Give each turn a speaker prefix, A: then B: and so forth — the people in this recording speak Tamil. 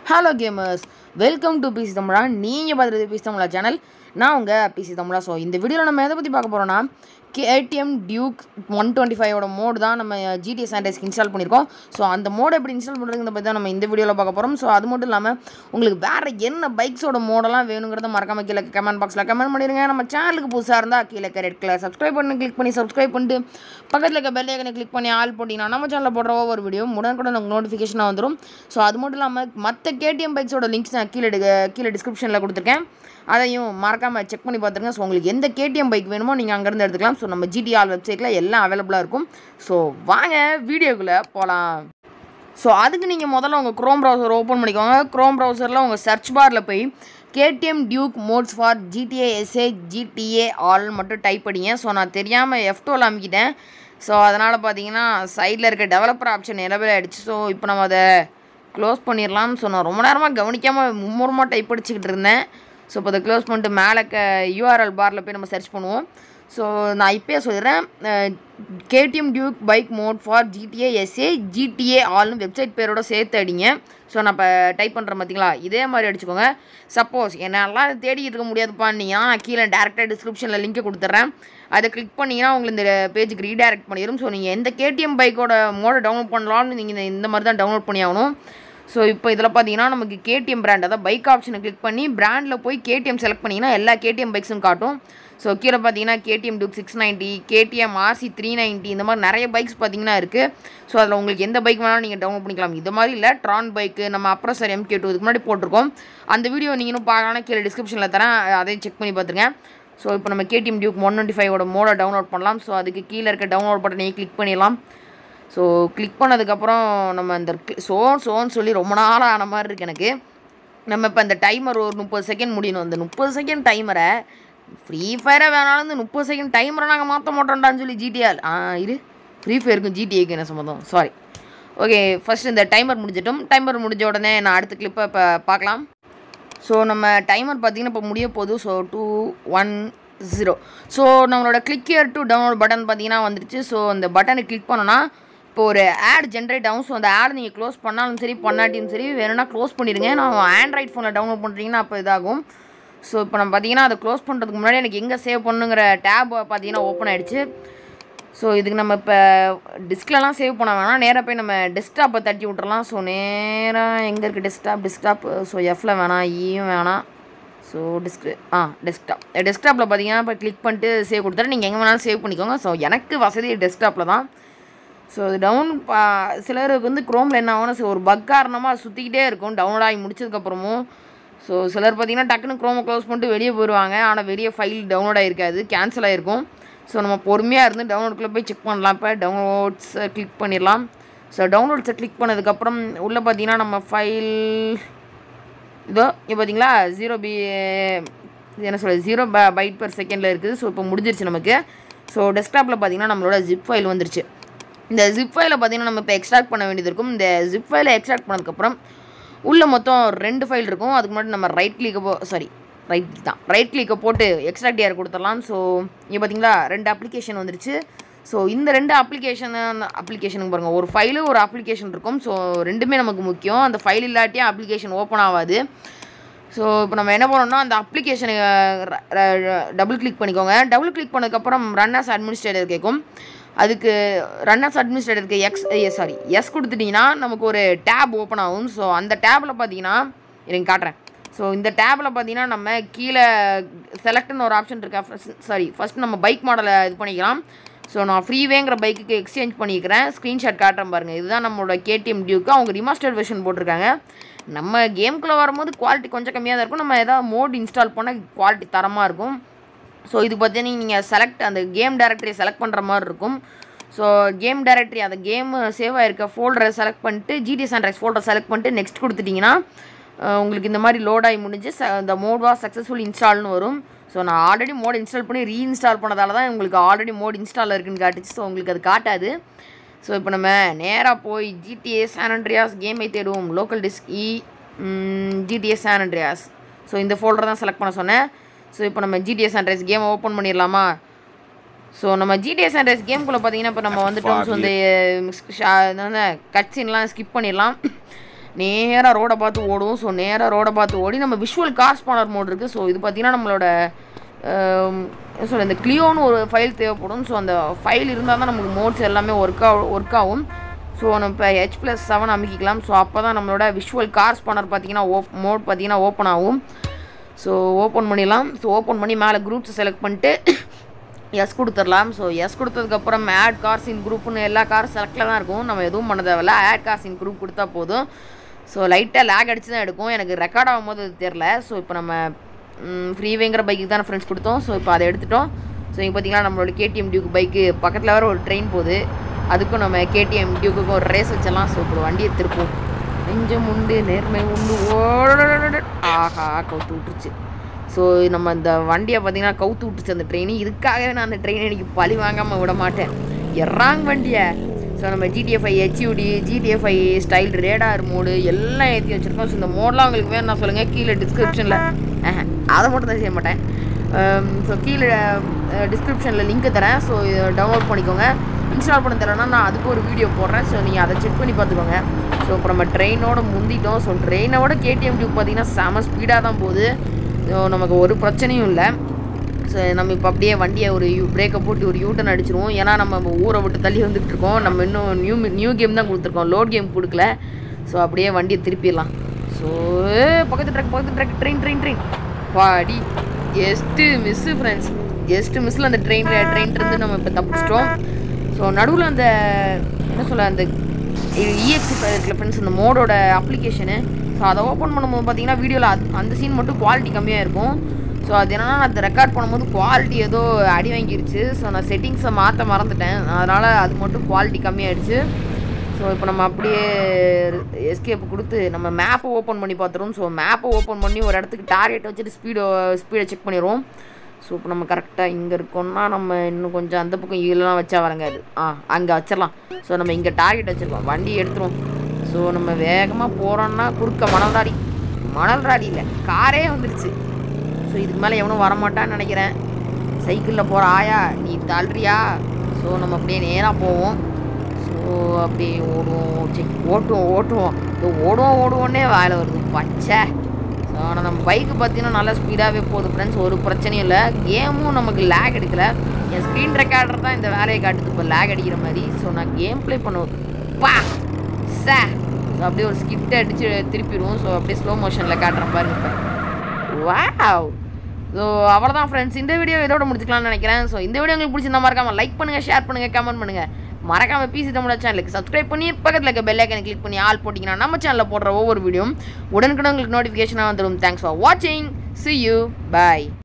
A: hello gamers welcome to PC Tamizha நீங்கள் பார்த்துறது பிசி தமிழா சேனல் நான் உங்கள் பிசி தமிழா ஸோ இந்த வீடியோவில் நம்ம எதை பற்றி பார்க்க போகிறோன்னா கேடிஎம் டியூக் ஒன் டுவெண்ட்டி ஃபைவோட மோடு தான் நம்ம ஜிடிஎஸ் சாண்டேஸ்க்கு இன்ஸ்டால் பண்ணியிருக்கோம் ஸோ அந்த மோடை எப்படி இன்ஸ்டால் பண்ணுறதுங்கிறத பற்றி தான் நம்ம இந்த வீடியோவில் பார்க்க போகிறோம் ஸோ அது மட்டும் இல்லாமல் உங்களுக்கு வேறு என்ன பைக்ஸோட மோடெல்லாம் வேணுங்கிறத மறக்காம கீழே கமெண்ட் பாக்ஸில் கமெண்ட் பண்ணிடுங்க நம்ம சேனலுக்கு புதுசாக இருந்தால் கீழே ரெட் கலர் சப்ஸ்கிரைப் பண்ணி கிளிக் பண்ணி சப்ஸ்கிரைப் பண்ணிட்டு பக்கத்தில் இருக்க பெல் ஐக்கனை கிளிக் பண்ணி ஆல் போட்டிங்கன்னா நம்ம சேனலில் போடுற ஒவ்வொரு வீடியோ உடனுக்குடன் உங்களுக்கு நோட்டிஃபிகேஷனாக வந்துடும் ஸோ அது மட்டும் இல்லாமல் மற்ற கேடிஎம் பைக்ஸோட லிங்க்ஸ் நான் கீழே எடுக்க- கீழே டிஸ்கிரிப்ஷனில் கொடுத்துருக்கேன் அதையும் மறக்காமல் செக் பண்ணி பார்த்துருங்க ஸோ உங்களுக்கு எந்த கேடிஎம் பைக் வேணுமோ நீங்கள் அங்கேருந்து எடுத்துக்கலாம் ஸோ நம்ம ஜிடிஆர் வெப்சைட்டில் எல்லாம் அவைலபிளாக இருக்கும் ஸோ வாங்க வீடியோக்குள்ளே போகலாம் ஸோ அதுக்கு நீங்கள் முதல்ல உங்கள் க்ரோம் ப்ரௌசர் ஓப்பன் பண்ணிக்கோங்க க்ரோம் ப்ரௌசரில் உங்கள் சர்ச் பாரில் போய் KTM Duke mods for GTA SA GTA all மட்டும் டைப் படிங்க ஸோ நான் தெரியாமல் எஃப் டோல் அமைக்கிட்டேன் ஸோ அதனால் பார்த்தீங்கன்னா சைடில் இருக்க டெவலப்பர் ஆப்ஷன் நிலவில் ஆயிடுச்சு ஸோ இப்போ நம்ம அதை க்ளோஸ் பண்ணிடலாம் ஸோ நான் ரொம்ப நேரமாக கவனிக்காமல் மும்முரமாக டைப் அடிச்சுக்கிட்டு இருந்தேன் ஸோ இப்போ அதை க்ளோஸ் பண்ணிட்டு மேலே க யூஆர்எல் பாரில் போய் நம்ம சர்ச் பண்ணுவோம் ஸோ நான் இப்போயே சொல்லிடுறேன் KTM Duke bike mod for GTA SA GTA ஆல்னு வெப்சைட் பேரோட சேர்த்து அடிங்க ஸோ நான் இப்போ டைப் பண்ணுறேன் பார்த்தீங்களா இதே மாதிரி அடிச்சுக்கோங்க சப்போஸ் என்னெல்லாம் தேடிட்டு இருக்க முடியாதுப்பா நீங்கள் நான் கீழே டேரெக்டாக டிஸ்கிரிப்ஷனில் லிங்க்கை கொடுத்துட்றேன் அதை கிளிக் பண்ணிங்கன்னா உங்களுக்கு இந்த பேஜுக்கு ரீடைரக்ட் பண்ணிடும் ஸோ நீங்கள் எந்த கேடிஎம் பைக்கோட மோடை டவுன்லோட் பண்ணலாம்னு நீங்கள் இந்த மாதிரி தான் டவுன்லோட் பண்ணி ஆகணும் ஸோ இப்போ இதில் பார்த்தீங்கன்னா நமக்கு கேடிஎம் பிராண்ட் அதாவது பைக் ஆப்ஷனை கிளிக் பண்ணி பிராண்டில் போய் கேடிஎம் செலக்ட் பண்ணிங்கன்னா எல்லா கேடிஎம் பைக்ஸும் காட்டும் ஸோ கீழே பார்த்தீங்கன்னா KTM Duke six ninety KTM RC three ninety இந்த மாதிரி நிறைய பைக்ஸ் பார்த்தீங்கன்னா இருக்குது ஸோ அதில் உங்களுக்கு எந்த பைக் வேணாலும் நீங்கள் டவுன்லோட் பண்ணிக்கலாம் இது மாதிரி இல்லை ட்ரான் பைக்கு நம்ம அப்புறம் சார் எம்கே டூ இதுக்கு முன்னாடி போட்டிருக்கோம் அந்த வீடியோ நீங்கள் இன்னும் பார்க்கலாம் கீழே டிஸ்கிரிப்ஷனில் தரேன் அதையும் செக் பண்ணி பார்த்துருங்க ஸோ இப்போ நம்ம கேடிஎம் டியூக் ஒன் டுவெண்ட்டி ஃபைவோட மோடை டவுன்லோட் பண்ணலாம் ஸோ அதுக்கு கீழே இருக்க டவுன்லோட் பட்டனையும் கிளிக் பண்ணிடலாம் ஸோ கிளிக் பண்ணதுக்கப்புறம் நம்ம இந்த சோன் சோன்னு சொல்லி ரொம்ப நாள் ஆன மாதிரி இருக்குது எனக்கு நம்ம இப்போ இந்த டைமர் ஒரு முப்பது செகண்ட் முடியணும் அந்த முப்பது செகண்ட் டைமரை ஃப்ரீ ஃபயரை வேணாலும் இந்த முப்பது செகண்ட் டைமரை நாங்கள் மாற்ற மாட்டோம்டான்னு சொல்லி ஜிடிஆர் ஆ இரு ஃப்ரீ ஃபயருக்கும் ஜிடிஏக்கு என்ன சம்மந்தம் சாரி ஓகே ஃபஸ்ட் இந்த டைமர் முடிஞ்சிட்டோம் டைமர் முடிஞ்ச உடனே நான் அடுத்த கிளிப்பை இப்போ பார்க்கலாம் ஸோ நம்ம டைமர் பார்த்தீங்கன்னா இப்போ முடிய போகுது so two one zero so நம்மளோட click here to download button பார்த்தீங்கன்னா வந்துருச்சு ஸோ அந்த பட்டனை கிளிக் பண்ணோன்னா இப்போ ஒரு ஆட் ஜென்ரேட் ஆகும் ஸோ அந்த ஆட் நீங்கள் க்ளோஸ் பண்ணாலும் சரி பண்ணாட்டியும் சரி வேணும்னா க்ளோஸ் பண்ணிடுங்க நான் ஆண்ட்ராய்ட் ஃபோனில் டவுன்லோட் பண்ணுறீங்கன்னா அப்போ இதாகும் ஸோ இப்போ நம்ம பார்த்தீங்கன்னா அதை க்ளோஸ் பண்ணுறதுக்கு முன்னாடி எனக்கு எங்கே சேவ் பண்ணுங்கிற டேப் பார்த்தீங்கன்னா ஓப்பன் ஆயிடுச்சு ஸோ இதுக்கு நம்ம இப்போ டிஸ்க்லலாம் சேவ் பண்ண வேணாம் நேராக போய் நம்ம டெஸ்க்டாப்பை தட்டி விட்டுறலாம் ஸோ நேராக எங்கே இருக்குது டெஸ்க்டாப் டெஸ்க்டாப் ஸோ எஃப்பில் வேணாம் ஈயும் வேணாம் ஸோ டிஸ்க் ஆ டெஸ்க்டாப் டெஸ்க்டாப்பில் பார்த்தீங்கன்னா இப்போ கிளிக் பண்ணிட்டு சேவ் கொடுத்துட்டு நீங்கள் எங்கே வேணாலும் சேவ் பண்ணிக்கோங்க ஸோ எனக்கு வசதி டெஸ்க்டாப்பில் தான் ஸோ இது டவுன் பா சிலருக்கு வந்து க்ரோமில் என்ன ஆகும்னா so ஒரு பக் காரணமாக சுற்றிக்கிட்டே இருக்கும் டவுன்லோட் ஆகி முடிச்சதுக்கப்புறமும் ஸோ சிலர் பார்த்தீங்கன்னா டக்குன்னு க்ரோமை க்ளோஸ் பண்ணிட்டு வெளியே போயிடுவாங்க ஆனால் வெளியே ஃபைல் டவுன்லோட் ஆகிருக்காது கேன்சல் ஆகிருக்கும் ஸோ நம்ம பொறுமையாக இருந்து டவுன்லோட்குள்ளே போய் செக் பண்ணலாம் இப்போ டவுன்லோட்ஸை கிளிக் பண்ணிடலாம் ஸோ டவுன்லோட்ஸை கிளிக் பண்ணதுக்கப்புறம் உள்ளே பார்த்தீங்கன்னா நம்ம ஃபைல் இதோ இங்கே பார்த்தீங்களா ஜீரோ பி இது என்ன சொல்கிறது ஜீரோ ப பைட் per செகண்டில் இருக்குது ஸோ இப்போ முடிஞ்சிருச்சு நமக்கு ஸோ டெஸ்க்டாப்பில் பார்த்தீங்கன்னா நம்மளோட ஜிப் ஃபைல் வந்துருச்சு இந்த ஜிப் ஃபைலை பார்த்தீங்கன்னா நம்ம இப்போ எக்ஸ்ட்ராக்ட் பண்ண வேண்டியது இருக்கும் இந்த ஜிப் ஃபைலை எக்ஸ்ட்ராக்ட் பண்ணதுக்கப்புறம் உள்ளே மொத்தம் ரெண்டு ஃபைல் இருக்கும் அதுக்கு முன்னாடி நம்ம ரைட் கிளிக்கை போ சாரி ரைட் கிளிக் தான் ரைட் கிளிக்கை போட்டு எக்ஸ்ட்ராக்ட் ஏர் கொடுத்துடலாம் ஸோ இங்கே பார்த்தீங்களா ரெண்டு அப்ளிகேஷன் வந்துருச்சு ஸோ இந்த ரெண்டு அப்ளிகேஷன் அப்ளிகேஷனுக்கு பாருங்கள் ஒரு ஃபைலு ஒரு அப்ளிகேஷன் இருக்கும் ஸோ ரெண்டுமே நமக்கு முக்கியம் அந்த ஃபைல் இல்லாட்டியும் அப்ளிகேஷன் ஓப்பன் ஆகாது ஸோ இப்போ நம்ம என்ன பண்ணோம்னா அந்த அப்ளிகேஷனை டபுள் கிளிக் பண்ணிக்கோங்க டபுள் கிளிக் பண்ணதுக்கப்புறம் ரன்னர்ஸ் அட்மினிஸ்ட்ரேட்டர் கேட்கும் அதுக்கு ரன்னர்ஸ் அட்மினிஸ்ட்ரேட்டருக்கு எக்ஸ் சாரி எஸ் கொடுத்துட்டிங்கன்னா நமக்கு ஒரு டேப் ஓப்பன் ஆகும் ஸோ அந்த டேப்பில் பார்த்தீங்கன்னா எனக்கு காட்டுறேன் ஸோ இந்த டேப்பில் பார்த்தீங்கன்னா நம்ம கீழே செலக்ட்னு ஒரு ஆப்ஷன் இருக்கா சாரி ஃபஸ்ட் நம்ம பைக் மாடலை இது பண்ணிக்கலாம் ஸோ நான் ஃப்ரீவேங்கிற பைக்குக்கு எக்ஸ்சேஞ்ச் பண்ணிக்கிறேன் ஸ்க்ரீன்ஷாட் காட்டுறேன் பாருங்கள் இதுதான் நம்மளோட கேடிஎம் டியூக்கு அவங்க ரிமாஸ்டர்ட் வெர்ஷன் போட்டிருக்காங்க நம்ம கேம்குள்ளே வரும்போது குவாலிட்டி கொஞ்சம் கம்மியாக தான் இருக்கும் நம்ம ஏதாவது மோட் இன்ஸ்டால் பண்ணால் குவாலிட்டி தரமாக இருக்கும் ஸோ இது பார்த்தீங்கன்னா நீங்கள் செலக்ட் அந்த கேம் டைரக்டரியை செலக்ட் பண்ணுற மாதிரி இருக்கும் ஸோ கேம் டைரக்டரி அந்த கேம் சேவ் ஆயிருக்க ஃபோல்டரை செலக்ட் பண்ணிட்டு ஜிடி சாண்ட்ரைஸ் ஃபோல்டரை செலக்ட் பண்ணிட்டு நெக்ஸ்ட் கொடுத்துட்டிங்கன்னா அஹ், உங்களுக்கு இந்த மாதிரி லோட் ஆகி முடிஞ்சு ச இந்த மோட் வா சக்ஸஸ்ஃபுல் இன்ஸ்டால்னு வரும் ஸோ நான் ஆல்ரெடி மோட் இன்ஸ்டால் பண்ணி ரீஇன்ஸ்டால் பண்ணதால தான் உங்களுக்கு ஆல்ரெடி மோட் இன்ஸ்டால் இருக்குன்னு காட்டுச்சு ஸோ உங்களுக்கு அது காட்டாது ஸோ இப்போ நம்ம நேராக போய் ஜிடிஏ சானண்ட்ரியாஸ் கேமை தேடுவோம் local disk E GTA San Andreas so இந்த ஃபோல்டர் தான் செலக்ட் பண்ண சொன்னேன் ஸோ இப்போ நம்ம ஜிடிஏ சாண்ட்ரைஸ் கேமை ஓப்பன் பண்ணிடலாமா ஸோ நம்ம ஜிடிஏ சாண்ட்ரைஸ் கேம்குள்ளே பார்த்தீங்கன்னா இப்போ நம்ம வந்துட்டோம் ஸோ இந்த கட்சின்லாம் ஸ்கிப் பண்ணிடலாம் நேராக ரோடை பார்த்து ஓடும் ஸோ நேராக ரோடை பார்த்து ஓடி நம்ம விஷுவல் கார் ஸ்பானர் மோட் இருக்குது ஸோ இது பார்த்தீங்கன்னா நம்மளோட ஆம், என்ன சொல்ல இந்த கிளியோன்னு ஒரு ஃபைல் தேவைப்படும் ஸோ அந்த ஃபைல் இருந்தால் தான் நமக்கு மோட்ஸ் எல்லாமே ஒர்க் ஆகும் ஒர்க் ஆகும் ஸோ நம்ம இப்போ ஹெச் ப்ளஸ் செவன் அமைக்கிக்கலாம் ஸோ அப்போ தான் நம்மளோட விஷுவல் கார் ஸ்பானர் பார்த்தீங்கன்னா ஓப் மோட் பார்த்தீங்கன்னா ஓப்பன் ஆகும் ஸோ ஓப்பன் பண்ணிடலாம் ஸோ ஓப்பன் பண்ணி மேலே குரூப்ஸை செலக்ட் பண்ணிட்டு எஸ் கொடுத்துடலாம் ஸோ எஸ் கொடுத்ததுக்கப்புறம் ஆட் கார்ஸ் இன் குரூப்னு எல்லா காரும் செலக்டில் தான் இருக்கும் நம்ம எதுவும் பண்ண தேவையில்ல ஆட் கார்ஸ் இன் குரூப் கொடுத்தா போதும் ஸோ லைட்டாக லேக் அடிச்சு தான் எடுக்கும் எனக்கு ரெக்கார்ட் ஆகும்போது அது தெரில ஸோ இப்போ நம்ம ஃப்ரீவேங்கிற பைக்கு தான் ஃப்ரெண்ட்ஸ் கொடுத்தோம் ஸோ இப்போ அதை எடுத்துட்டோம் ஸோ இங்கே பார்த்தீங்கன்னா நம்மளோட கேடிஎம் டியூக் பைக்கு பக்கத்தில் வேறு ஒரு ட்ரெயின் போகுது அதுக்கும் நம்ம கேடிஎம் டியூக்குக்கும் ஒரு ரேஸ் வச்சிடலாம் ஸோ இப்போ வண்டியை திருப்போம் நெஞ்சம் உண்டு நேர்மை உண்டு ஓட ஆஹா கவுத்து விட்டுருச்சு ஸோ நம்ம இந்த வண்டியை பார்த்தீங்கன்னா கவுத்து விட்டுச்சு அந்த ட்ரெயின் இதுக்காகவே நான் அந்த ட்ரெயின் எனக்கு பழி வாங்காமல் விட மாட்டேன் எறாங் வண்டியை ஸோ நம்ம GTFI HUD GTFI style radar mod எல்லாம் ஏற்றி வச்சுருக்கோம் ஸோ இந்த மோட்லாம் உங்களுக்கு வேணும் நான் சொல்லுங்கள் கீழே டிஸ்கிரிப்ஷனில் அதை மட்டும் தான் செய்ய மாட்டேன் ஸோ கீழே டிஸ்கிரிப்ஷனில் லிங்க் தரேன் ஸோ இதை டவுன்லோட் பண்ணிக்கோங்க இன்ஸ்டால் பண்ண தெரியலனா நான் அதுக்கு ஒரு வீடியோ போடுறேன் ஸோ நீங்கள் அதை செக் பண்ணி பார்த்துக்கோங்க ஸோ இப்போ நம்ம ட்ரெயினோட முந்திட்டோம் ஸோ ட்ரெயினோட கேடிஎம் டியூப் பார்த்தீங்கன்னா செம ஸ்பீடாக தான் போகுது ஸோ நமக்கு ஒரு பிரச்சனையும் இல்லை ஸோ நம்ம இப்போ அப்படியே வண்டியை ஒரு யூ பிரேக்கை போட்டு ஒரு யூட்டன் அடிச்சிருவோம் ஏன்னா நம்ம ஊரை விட்டு தள்ளி வந்துட்டு இருக்கோம் நம்ம இன்னும் நியூ நியூ கேம் தான் கொடுத்துருக்கோம் லோட் கேம் கொடுக்கல ஸோ அப்படியே வண்டியை திருப்பிடலாம் ஸோ பக்கத்து ட்ரக் பக்கத்து truck train train train body just miss friends just மிஸ்ஸில் அந்த ட்ரெயினில் ட்ரெயின்லேருந்து நம்ம இப்போ தப்பிச்சிட்டோம் ஸோ நடுவில் அந்த என்ன சொல்ல அந்த இஎக்ஸி இருக்குல்ல ஃப்ரெண்ட்ஸ் அந்த மோடோட அப்ளிகேஷனு ஸோ அதை ஓப்பன் பண்ணும்போது பார்த்தீங்கன்னா வீடியோவில் அது அந்த சீன் மட்டும் குவாலிட்டி கம்மியாக இருக்கும் ஸோ அது என்னன்னா நான் அதை ரெக்கார்ட் பண்ணும்போது குவாலிட்டி ஏதோ அடி வாங்கிருச்சு ஸோ நான் செட்டிங்ஸை மாற்ற மறந்துட்டேன் அதனால் அது மட்டும் குவாலிட்டி கம்மியாயிடுச்சு ஸோ இப்போ நம்ம அப்படியே எஸ்கேப் கொடுத்து நம்ம மேப்பை ஓப்பன் பண்ணி பார்த்துருவோம் ஸோ மேப்பை ஓப்பன் பண்ணி ஒரு இடத்துக்கு டார்கெட் வச்சுட்டு ஸ்பீடோ ஸ்பீடை செக் பண்ணிடுவோம் ஸோ இப்போ நம்ம கரெக்டாக இங்கே இருக்கோம்னா நம்ம இன்னும் கொஞ்சம் அந்த பக்கம் ஈழலாம் வச்சா வரங்காது ஆ அங்கே வச்சிடலாம் ஸோ நம்ம இங்கே டார்கெட் வச்சுருக்கோம் வண்டி எடுத்துருவோம் ஸோ நம்ம வேகமாக போகிறோன்னா குறுக்க மணல் ராடி மணல் ராடி இல்லை காரே வந்துடுச்சு ஸோ இதுக்கு மேலே எவனும் வரமாட்டான்னு நினைக்கிறேன் சைக்கிளில் போகிற ஆயா நீ தள்ளுறியா ஸோ நம்ம அப்படியே நேராக போவோம் ஸோ அப்படியே ஓடுவோம் சரி ஓட்டுவோம் ஓட்டுவோம் இதோ ஓடுவோம் ஓடுவோன்னே வேலை வருது பச்சை ஸோ ஆனால் நம்ம பைக்கு பார்த்தீங்கன்னா நல்லா ஸ்பீடாகவே போகுது ஃப்ரெண்ட்ஸ் ஒரு பிரச்சனையும் இல்லை கேமும் நமக்கு லேக் எடுக்கல என் ஸ்க்ரீன் ரெக்கார்டர் தான் இந்த வேலையை காட்டுது இப்போ லேக் அடிக்கிற மாதிரி ஸோ நான் கேம் ப்ளே பண்ணுவேன் பா சே ஸோ அப்படியே ஒரு ஸ்கிப்டை அடித்து திருப்பிடுவோம் ஸோ அப்படியே ஸ்லோ மோஷனில் காட்டுறேன் பாருங்க இப்போ வாவ் ஸோ அவ்வளோதான் ஃப்ரெண்ட்ஸ் இந்த வீடியோ இதோட முடிச்சுக்கலாம்னு நினைக்கிறேன் ஸோ இந்த வீடியோ உங்களுக்கு பிடிச்சிருந்தா மறக்காம லைக் பண்ணுங்கள் ஷேர் பண்ணுங்கள் கமெண்ட் பண்ணுங்கள் மறக்காம பிசி தமிழ் சேனலுக்கு சப்ஸ்கிரைப் பண்ணி பக்கத்தில் இருக்க பெல் ஐக்கனை கிளிக் பண்ணி ஆல் போட்டிங்கன்னா நம்ம சேனலில் போடுற ஒவ்வொரு வீடியோ உடனுக்குடன் உங்களுக்கு நோட்டிஃபிகேஷனாக வந்துடும் தேங்க்ஸ் ஃபார் வாட்சிங் see you bye